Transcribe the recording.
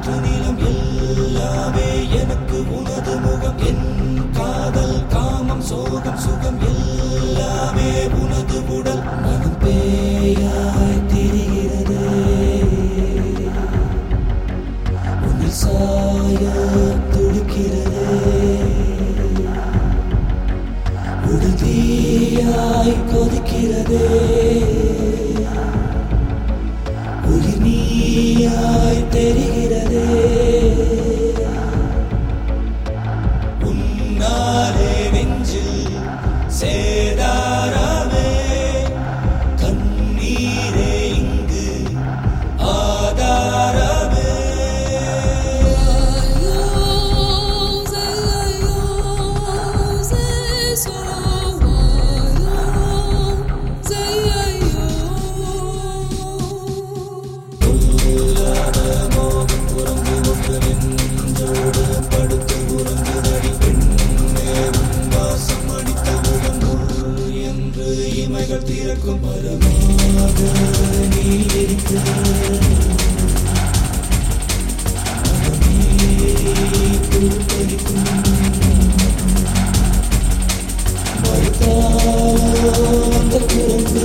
காற்று நிலம் எல்லாமே எனக்கு உனது முகம் என் காதல் காமம் சோகம் சுகம் எல்லாமே உனது உடல் மனம் பேயாய் திரிகிறதே உன்னில் சாய துடிக்கிறதே உறுதியாய் கொதிக்கிறதே உயிர் நீயாய் தெரிகிறதே உன்னாலே நெஞ்சில் சேதாரமே கண்ணீரே இங்கு ஆதாரமே என்று இமைகள் திறக்கும் பரமாக நீ இருக்க அந்த குரங்கு